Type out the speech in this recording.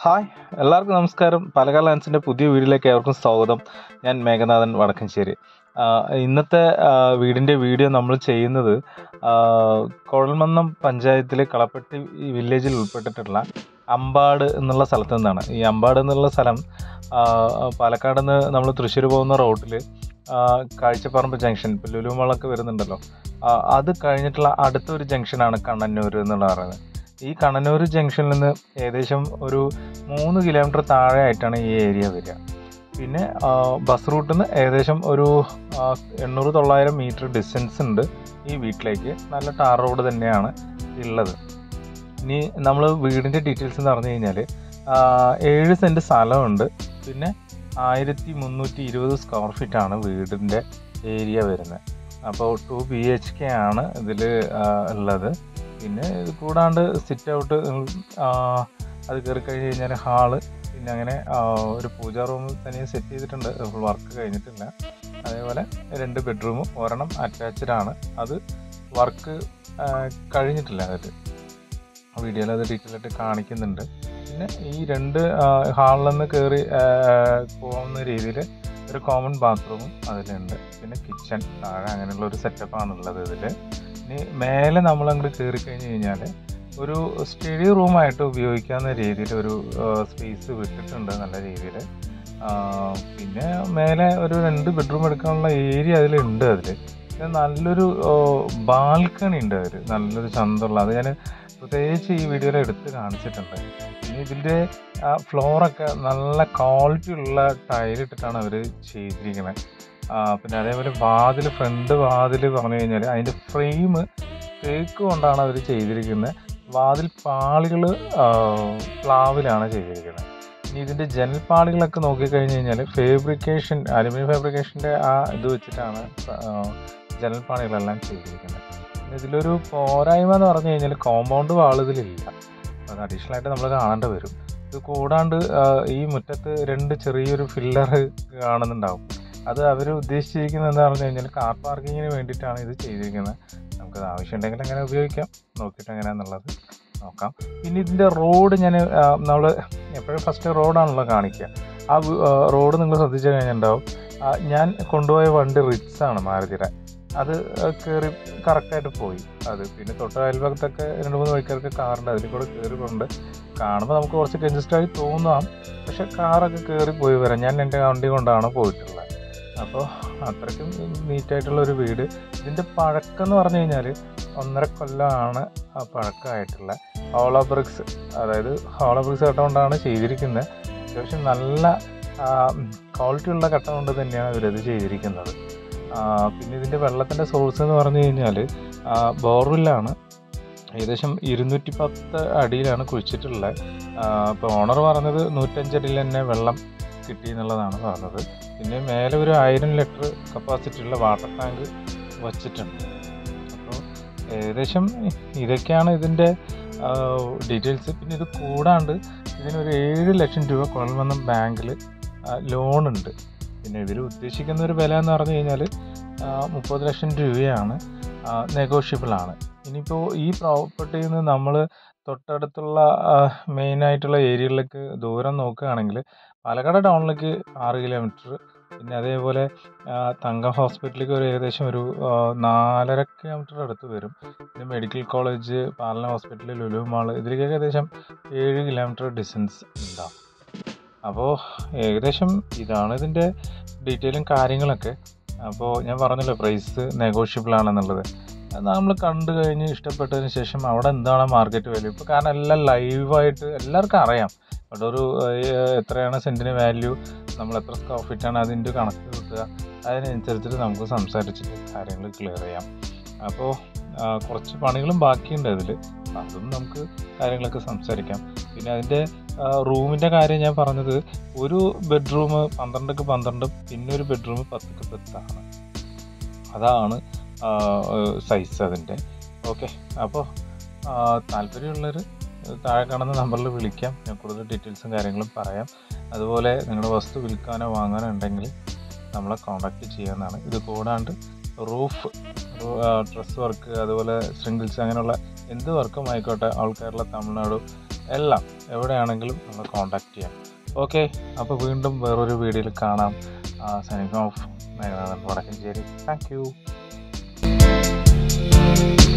hi എല്ലാവർക്കും നമസ്കാരം പലകാല ലാൻസിൻ്റെ പുതിയ വീഡിയോയിലേക്ക് ഏവർക്കും സ്വാഗതം ഞാൻ മേഘനാഥൻ വടക്കഞ്ചേരി ആ, ഇന്നത്തെ ആ, വീടിൻ്റെ വീഡിയോ നമ്മൾ ചെയ്യുന്നത് ആ, കുഴൽമന്നം പഞ്ചായത്തിലെ കളപ്പട്ടി വില്ലേജിൽ ഉൾപ്പെട്ടിട്ടുള്ള അമ്പാട് എന്നുള്ള സ്ഥലത്ത് നിന്നാണ് ഈ അമ്പാട് എന്നുള്ള സ്ഥലം ആ, പാലക്കാട് നിന്ന് നമ്മൾ തൃശ്ശൂർ പോകുന്ന റോഡിൽ കാഴ്ചപ്പറമ്പ് ജംഗ്ഷൻ ഇപ്പോൾ ലുലുമളൊക്കെ വരുന്നുണ്ടല്ലോ ആ, അത് കഴിഞ്ഞിട്ടുള്ള അടുത്തൊരു ജംഗ്ഷനാണ് കണ്ണന്നൂർ എന്നുള്ള പറയുന്നത് ഈ കണ്ണനൂർ ജംഗ്ഷനിൽ നിന്ന് ഏകദേശം ഒരു മൂന്ന് കിലോമീറ്റർ താഴെ ആയിട്ടാണ് ഈ ഏരിയ വരിക പിന്നെ ആ, ബസ് റൂട്ടിൽ നിന്ന് ഏകദേശം ഒരു ആ, എണ്ണൂറ് തൊള്ളായിരം മീറ്റർ ഡിസ്റ്റൻസ് ഉണ്ട് ഈ വീട്ടിലേക്ക് നല്ല ടാർ റോഡ് തന്നെയാണ് ഉള്ളത് ഇനി നമ്മൾ വീടിൻ്റെ ഡീറ്റെയിൽസ് എന്ന് പറഞ്ഞു കഴിഞ്ഞാൽ ഏഴ് സെൻറ്റ് സ്ഥലമുണ്ട് പിന്നെ ആയിരത്തി മുന്നൂറ്റി ഇരുപത് സ്ക്വയർ ഫീറ്റ് ആണ് വീടിൻ്റെ ഏരിയ വരുന്നത് അപ്പോൾ ടു ബി എച്ച് കെ ആണ് ഇതിൽ ഉള്ളത് പിന്നെ ഇത് കൂടാണ്ട് സിറ്റ് ഔട്ട് അത് കയറി കഴിഞ്ഞ് കഴിഞ്ഞാൽ ഹാള് പിന്നെ അങ്ങനെ ആ, ഒരു പൂജാ റൂം തന്നെ സെറ്റ് ചെയ്തിട്ടുണ്ട് വർക്ക് കഴിഞ്ഞിട്ടില്ല അതേപോലെ രണ്ട് ബെഡ്റൂമും ഒരെണ്ണം അറ്റാച്ച്ഡ് ആണ് അത് വർക്ക് കഴിഞ്ഞിട്ടില്ല അതിൽ വീഡിയോയിൽ അത് ഡീറ്റെയിൽ ആയിട്ട് കാണിക്കുന്നുണ്ട് പിന്നെ ഈ രണ്ട് ഹാളിൽ നിന്ന് കയറി പോകുന്ന രീതിയിൽ ഒരു കോമൺ ബാത്റൂമും അതിലുണ്ട് പിന്നെ കിച്ചൺ താഴെ അങ്ങനെയുള്ള ഒരു സെറ്റപ്പാണ് ഉള്ളത് ഇതിൽ ഇനി മേലെ നമ്മൾ അങ്ങോട്ട് കയറി കഴിഞ്ഞ് കഴിഞ്ഞാൽ ഒരു സ്റ്റഡി റൂമായിട്ട് ഉപയോഗിക്കാവുന്ന രീതിയിൽ ഒരു സ്പേസ് വിട്ടിട്ടുണ്ട് നല്ല രീതിയിൽ പിന്നെ മേലെ ഒരു രണ്ട് ബെഡ്റൂം എടുക്കാനുള്ള ഏരിയ അതിലുണ്ട് അതിൽ പിന്നെ നല്ലൊരു ബാൽക്കണി ഉണ്ട് അതിൽ നല്ലൊരു ചന്തമുള്ള അത് ഞാൻ പ്രത്യേകിച്ച് ഈ വീഡിയോയിൽ എടുത്ത് കാണിച്ചിട്ടുണ്ട് പിന്നെ ഇതിൻ്റെ ഫ്ലോറൊക്കെ നല്ല ക്വാളിറ്റി ഉള്ള ടൈലിട്ടിട്ടാണ് അവർ ചെയ്തിരിക്കുന്നത് പിന്നെ അതേപോലെ വാതിൽ ഫ്രണ്ട് വാതിൽ പറഞ്ഞു കഴിഞ്ഞാൽ അതിൻ്റെ ഫ്രെയിം തേക്ക് കൊണ്ടാണ് അവർ ചെയ്തിരിക്കുന്നത് വാതിൽ പാളികൾ പ്ലാവിലാണ് ചെയ്തിരിക്കുന്നത് ഇനി ഇതിൻ്റെ ജനൽ പാളികളൊക്കെ നോക്കിക്കഴിഞ്ഞ് കഴിഞ്ഞാൽ ഫേബ്രിക്കേഷൻ അലുമിനിയം ഫാബ്രിക്കേഷൻ്റെ ആ ഇത് വെച്ചിട്ടാണ് ആ, ജനൽ പാളികളെല്ലാം ചെയ്തിരിക്കുന്നത് പിന്നെ ഇതിലൊരു പോരായ്മ എന്ന് പറഞ്ഞു കഴിഞ്ഞാൽ കോമ്പൗണ്ട് വാൾ ഇതിലില്ല അത് അഡീഷണൽ ആയിട്ട് നമ്മൾ കാണേണ്ടി വരും ഇത് കൂടാണ്ട് ആ, ഈ മുറ്റത്ത് രണ്ട് ചെറിയൊരു ഫില്ലർ കാണുന്നുണ്ടാവും അത് അവർ ഉദ്ദേശിച്ചിരിക്കുന്നത് എന്താ പറഞ്ഞു കഴിഞ്ഞാൽ കാർ പാർക്കിങ്ങിന് വേണ്ടിയിട്ടാണ് ഇത് ചെയ്തിരിക്കുന്നത് നമുക്കത് ആവശ്യമുണ്ടെങ്കിൽ അങ്ങനെ ഉപയോഗിക്കാം നോക്കിയിട്ട് എങ്ങനെയാണെന്നുള്ളത് നോക്കാം പിന്നെ ഇതിൻ്റെ റോഡ് ഞാൻ നമ്മൾ എപ്പോഴും ഫസ്റ്റ് റോഡാണല്ലോ കാണിക്കുക ആ റോഡ് നിങ്ങൾ ശ്രദ്ധിച്ചു കഴിഞ്ഞിട്ടുണ്ടാവും ആ, ഞാൻ കൊണ്ടുപോയ വണ്ടി റിറ്റ്സ് ആണ് മാരുതിയുടെ അത് കയറി കറക്റ്റായിട്ട് പോയി അത് പിന്നെ തൊട്ട് അയൽഭാഗത്തൊക്കെ രണ്ട് മൂന്ന് വഴിക്കാർക്ക് കാറുണ്ട് അതിൽ കൂടെ കയറി പോയിട്ടുണ്ട് കാണുമ്പോൾ നമുക്ക് കുറച്ച് കൺജസ്റ്റഡായി തോന്നാം പക്ഷെ കാറൊക്കെ കയറി പോയി വരാം ഞാൻ എൻ്റെ വണ്ടി കൊണ്ടാണ് പോയിട്ടുള്ളത് അപ്പോൾ അത്രയ്ക്കും നീറ്റായിട്ടുള്ള ഒരു വീട് ഇതിൻ്റെ പഴക്കം എന്ന് പറഞ്ഞു കഴിഞ്ഞാൽ ഒന്നര കൊല്ലമാണ് ആ പഴക്കമായിട്ടുള്ള ഹോളോ ബ്രിക്സ് അതായത് ഹോളോ ബ്രിക്സ് കട്ട കൊണ്ടാണ് ചെയ്തിരിക്കുന്നത് അത്യാവശ്യം നല്ല ക്വാളിറ്റി ഉള്ള കട്ട കൊണ്ട് തന്നെയാണ് ഇവരത് ചെയ്തിരിക്കുന്നത് ആ, പിന്നെ ഇതിൻ്റെ വെള്ളത്തിൻ്റെ സോഴ്സ് എന്ന് പറഞ്ഞു കഴിഞ്ഞാൽ ബോർവെല്ലാണ് ഏകദേശം ഇരുന്നൂറ്റി പത്ത് അടിയിലാണ് കുഴിച്ചിട്ടുള്ളത് അപ്പോൾ ഓണർ പറഞ്ഞത് നൂറ്റഞ്ചടിയിൽ തന്നെ വെള്ളം കിട്ടി എന്നുള്ളതാണ് പറഞ്ഞത് പിന്നെ മേലെ ഒരു ആയിരം ലിറ്റർ കപ്പാസിറ്റി ഉള്ള വാട്ടർ ടാങ്ക് വച്ചിട്ടുണ്ട് അപ്പോൾ ഏകദേശം ഇതൊക്കെയാണ് ഇതിൻ്റെ ഡീറ്റെയിൽസ് പിന്നെ ഇത് കൂടാണ്ട് ഇതിനൊരു ഏഴ് ലക്ഷം രൂപ കുഴൽമന്നം ബാങ്കിൽ ലോണുണ്ട് പിന്നെ ഇവർ ഉദ്ദേശിക്കുന്ന ഒരു വില എന്ന് പറഞ്ഞു കഴിഞ്ഞാൽ മുപ്പത് ലക്ഷം രൂപയാണ് നെഗോഷ്യബിൾ ആണ് ഇനിയിപ്പോൾ ഈ പ്രോപ്പർട്ടിയിൽ നിന്ന് നമ്മൾ തൊട്ടടുത്തുള്ള മെയിനായിട്ടുള്ള ഏരിയകളിലേക്ക് ദൂരം നോക്കുകയാണെങ്കിൽ പാലക്കാട് ടൗണിലേക്ക് ആറ് കിലോമീറ്റർ പിന്നെ അതേപോലെ ആ, തങ്കം ഹോസ്പിറ്റലിലേക്ക് ഒരു ഏകദേശം ഒരു ആ, നാലര കിലോമീറ്റർ അടുത്ത് വരും പിന്നെ medical college Palana hospital Lulu mall ഇതിലേക്ക് ഏകദേശം ഏഴ് കിലോമീറ്റർ ഡിസ്റ്റൻസ് ഉണ്ടാവും അപ്പോൾ ഏകദേശം ഇതാണ് ഇതിൻ്റെ ഡീറ്റെയിലും കാര്യങ്ങളൊക്കെ അപ്പോൾ ഞാൻ പറഞ്ഞല്ലോ പ്രൈസ് നെഗോഷ്യബിൾ ആണെന്നുള്ളത് അത് നമ്മൾ കണ്ടു കഴിഞ്ഞ് ഇഷ്ടപ്പെട്ടതിന് ശേഷം അവിടെ എന്താണ് മാർക്കറ്റ് വാല്യൂ ഇപ്പോൾ കാരണം എല്ലാം ലൈവായിട്ട് എല്ലാവർക്കും അറിയാം അവിടെ ഒരു ഏഹ്, എത്രയാണ് സെൻറ്റിന് വാല്യൂ നമ്മൾ എത്ര സ്ക്വയർ ഫീറ്റാണ് അതിൻ്റെ കണക്ക് കിട്ടുക അതിനനുസരിച്ചിട്ട് നമുക്ക് സംസാരിച്ചിട്ട് കാര്യങ്ങൾ ക്ലിയർ ചെയ്യാം അപ്പോൾ ആ, കുറച്ച് പണികളും ബാക്കിയുണ്ട് അതിൽ അതും നമുക്ക് കാര്യങ്ങളൊക്കെ സംസാരിക്കാം പിന്നെ അതിൻ്റെ റൂമിൻ്റെ കാര്യം ഞാൻ പറഞ്ഞത് ഒരു ബെഡ്റൂം പന്ത്രണ്ടക്ക് പന്ത്രണ്ട് പിന്നെ ഒരു ബെഡ്റൂം പത്തക്ക് പത്താണ് അതാണ് സൈസ് അതിൻ്റെ ഓക്കെ അപ്പോൾ താല്പര്യമുള്ളവർ താഴെ കാണുന്ന നമ്പറിൽ വിളിക്കാം ഞാൻ കൂടുതൽ ഡീറ്റെയിൽസും കാര്യങ്ങളും പറയാം അതുപോലെ നിങ്ങളുടെ വസ്തു വിൽക്കാനോ വാങ്ങാനോ ഉണ്ടെങ്കിൽ നമ്മളെ കോൺടാക്റ്റ് ചെയ്യാവുന്നതാണ് ഇത് കൂടാണ്ട് റൂഫ് ഡ്രസ് വർക്ക് അതുപോലെ സ്ട്രിങ്കിൾസ് അങ്ങനെയുള്ള എന്ത് വർക്കും ആയിക്കോട്ടെ ഓൾ കേരള തമിഴ്നാട് എല്ലാം എവിടെയാണെങ്കിലും നമ്മൾ കോൺടാക്റ്റ് ചെയ്യാം ഓക്കെ അപ്പോൾ വീണ്ടും വേറൊരു വീഡിയോയിൽ കാണാം signing off Meghanathan Vadakkanchery thank U